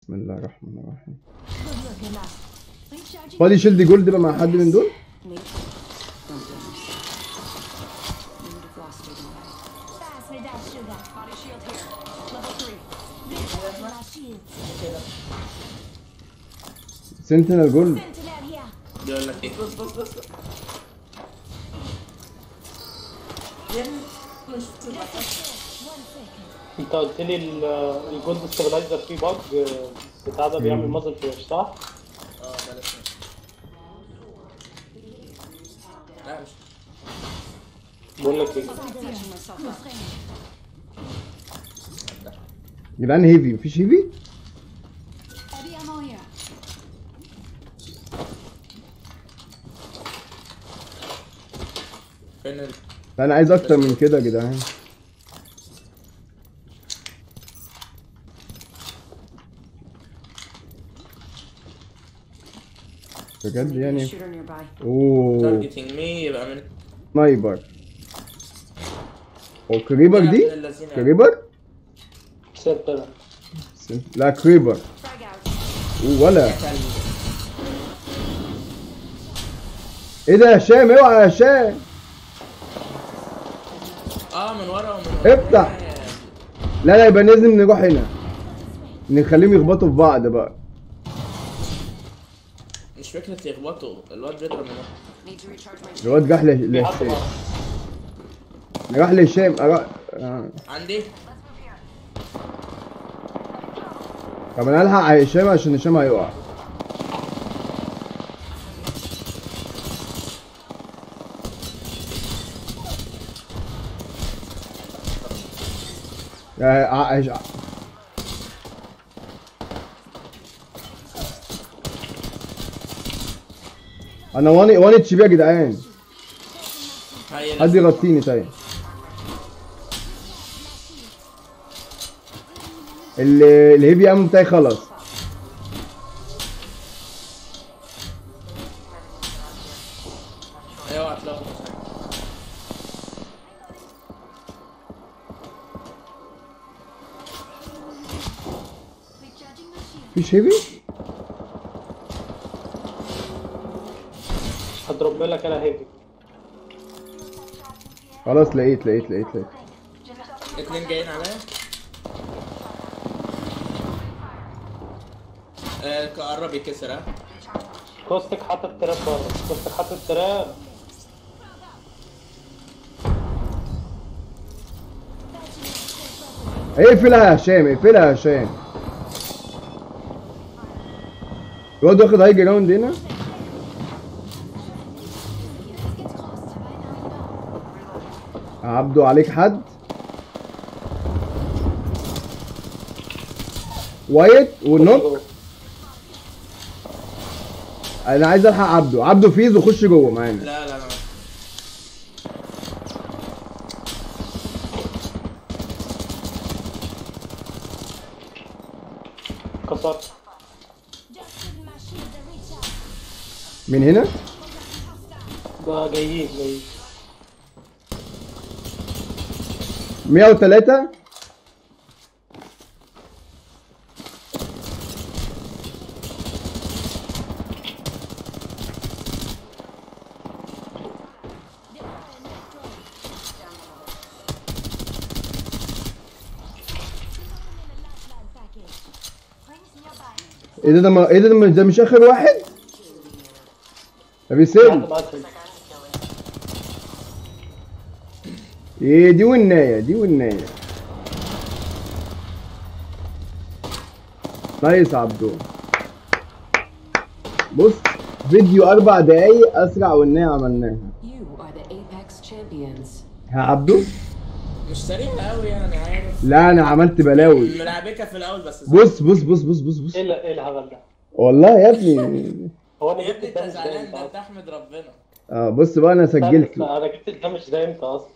بسم الله الرحمن الرحيم Good work, Ella. Recharging. فاضي شيلد جولد بقى مع حد من دول Nate, don't do this. You would have lost it anyway. Pass me that sugar. Body shield here. Level three. Recharging my shields. سنتينل جولد Sentinel here. بيقول لك ايه بص بص بص يا ابني مش بتبقى One second. انت قلت لي ال- الجولد ستابلايزر فيه باج بتاع ده بيعمل مازل فلاش صح؟ اه بلاش لا مش بقول لك ايه Patching myself up. جدعان هيفي مفيش هيفي Heavy ammo here. فين ال... لا انا عايز اكتر من كده يا جدعان بجد يعني Shooter nearby. اوه تارجتنج مي يبقى من سنايبر هو كريبر يا دي ابن الذين. كريبر سيب كده سن- لا كريبر Frag out. أوه، ولا كلب. ايه ده يا هشام اوعى يا هشام اه من ورا ومن ورا افتح. لا لا يبقى لازم نروح هنا نخليهم يخبطوا في بعض بقى مش فكرة يخبطوا الواد بيضرب من ورا Need to recharge my الواد راح ل- في حد لهشام بقى. راح لهشام أرا- آه. عندي طب انا الحق على هشام عشان هشام هيقع يا ع- هش- انا واني واني تشيب يا جدعان هاي حد يغطيني طيب ال- الهيفي ام بتاعي خلص ايوه هتلاقوا Recharging my shield. مفيش هيفي هضرب لك انا هيفي خلاص لقيت لقيت لقيت لقيت اتنين جايين عليا آه قرب يكسر ها كوستك حاطط تراب بره كوستك حاطط تراب اقفلها يا هشام اقفلها يا هشام الواد واخد هاي جراوند هنا Get close. Right now. عبدو عليك حد وايت والنوك انا عايز الحق عبدو عبدو فيز وخش جوه معانا لا لا لا كسرت Just give my shield a recharge. من هنا ده جايين جايين 103 Lifeline package. Rings nearby. ايه ده ده ما- ايه ده ده مش- ده مش اخر واحد ده بيسيل ايه دي والنايه دي والنايه نايس عبدو بص فيديو اربع دقايق اسرع والنايه عملناها You are the Apex champions. ها عبدو مش سريع قوي يعني انا عارف لا انا عملت بلاوي ملعبكه في الاول بس بص بص بص بص بص بص ايه ال- ايه الهبل ده؟ والله يا ابني هو انا يا جبت ابني انت الدمج ده زعلان امتى ده انت اصلا؟ احمد ربنا اه بص بقى انا سجلت له انا جبت الدمج ده امتى اصلا؟